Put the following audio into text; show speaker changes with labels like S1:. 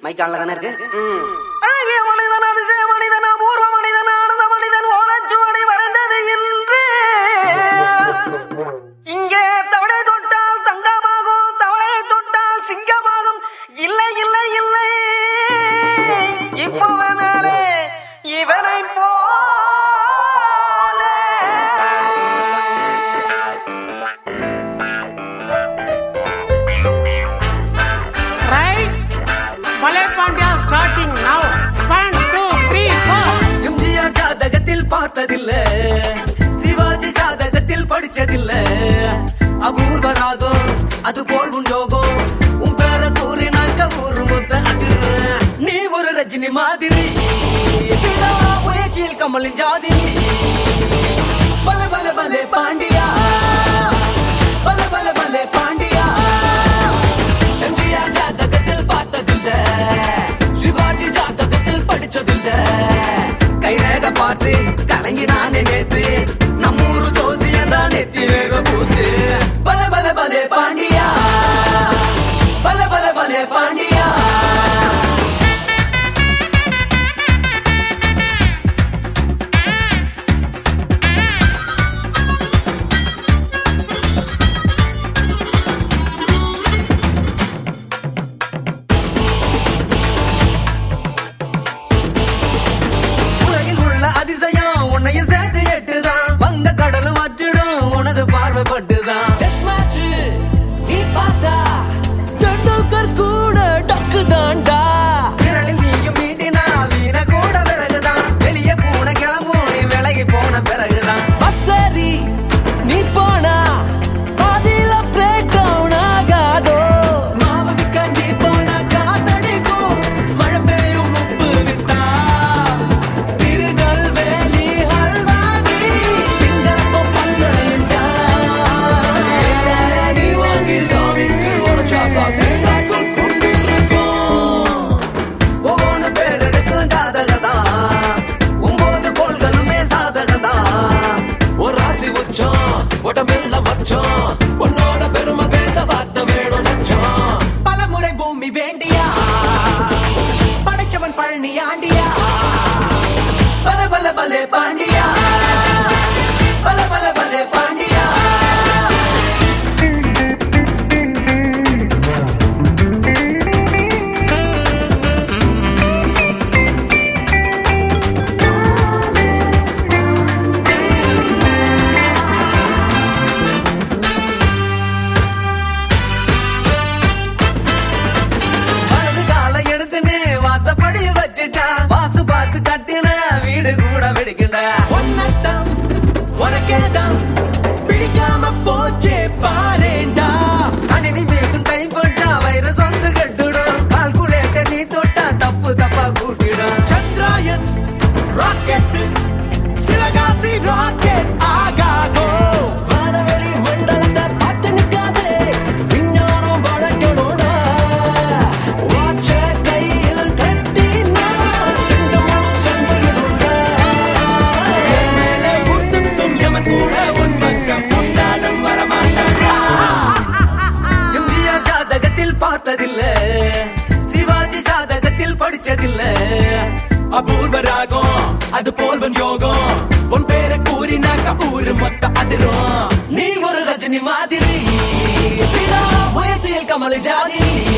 S1: மைக்கான்ல தானே இருக்கு
S2: அழகிய மனிதன் அதிசய மனிதன் அபூர்வ மனிதன் ஆனந்த மனிதன் ஓலச்சுவடி வரைந்தது என்று இங்கே தவளை தொட்டால் தங்கமாகும் தவளை தொட்டால் சிங்கமாகும் இல்லை இல்லை இல்லை இப்பவே மேலே இவனை போல
S3: Right? Ballet Pandya starting now. One, two, three, four.
S4: MGR ஜாதகத்தில் பார்த்ததில்ல சிவாஜி ஜாதகத்தில் படிச்சதில்ல அபூர்வ ராகம் அது போல் உன் யோகம் உன் பேர கூறினாக்க ஊரு மொத்த அதிர்வு நீ ஒரு ரஜினி மாதிரி விடா முயற்சியில் கமலின் ஜாதினி பல பல பலே பாண்டியா பல பல பலே பாண்டியா எம்ஜிஆர் ஜாதகத்தில் பார்த்ததில்ல சிவாஜி ஜாதகத்தில் படிச்சதில்ல கைரேக பார்த்து கலங்கி நானே நேத்து நம்மூரு ஜோசியம் தான் நெத்தி வேக பூத்து பல பல பலே பாண்டியா பல பல பலே பாண்டியா உலகில் உள்ள அதிசயம் உன்னையும் சேர்த்து எட்டுதான் வந்த கடலும் வற்றிடும் உனது பார்வைப்பட்டுதான் Test match, நீ பார்த்தா டெண்டுல்கர் கூட டக்கு தாண்டா விரலில் நீயும் மீட்டினா வீண கூட பிறகுதான் வெளியே போன கிளம்பும் நீ விலகி போன பிறகுதான் பசரி நீ போனா பாதியில பிரேக் டவுன் ஆகாதோ மாவு விக்க நீ போனா காத்தடிக்கும் மழை பெய்யும் உப்பு வித்தா திருநெல்வேலி ஹல்வாங்கி திங்கரப்பம் பல்லுடையண்டா நீ வாங்கி சாமிக்கு உடச்சாக்கா தேங்காய்க்குள் கொண்டிருக்கும் ஒவ்வொன்று பேர் எடுக்கும் ஜாதகதா ஒன்பது கோள்களுமே சாதகதா ஒரு ராசி உச்சம் உடம்பெல்லாம் மச்சம் உன்னோட பெருமை பேச வார்த்தை வேணும் லட்சம் பலமுறை பூமி வேண்டியா படைச்சவன் பழனி ஆண்டியா பல பல பலே பாண்டியா பல பல பலே பாண்டியா வலது காலை எடுத்துன்னு வாசப்படி வச்சுட்டா வாசு பார்த்து கட்டின வீடு கூட வெடிக்கின்ற ஒன்னட்டம் உனக்கேதான் பிடிக்காம போச்சே பாரேண்டா கணினி மீதும் கை போட்டா வைரஸ் வந்து கட்டுடும் கால்குலேட்டர் நீ தொட்டா தப்பு தப்பா கூட்டிடும் சந்திராயன் ராக்கெட் சிவகாசி ராக்கெட் ஆகாதோ வானவெளி மண்டலத்தை பார்த்து நிக்காதே விஞ்ஞானம் வளர்க்கணும்டா வாட்ச கையில் கட்டினா ரெண்டு மூணு சொம்பையிடும்டா என் மேலே ஊர் சுத்தும் எமன் கூட உன் பக்கம் கொண்டாடும் வரமாட்டாண்டா எம்ஜிஆர் ஜாதகத்தில் பார்த்ததில்ல சிவாஜி ஜாதகத்தில் படிச்சதில்ல அபூர்வ ராகம் அது போல்வன் யோகம் உன் பேரை கூறினாக்க ஊரு மொத்த அதிரும் நீ ஒரு ரஜினி மாதிரி விடா முயற்சியில் கமலை ஜாதி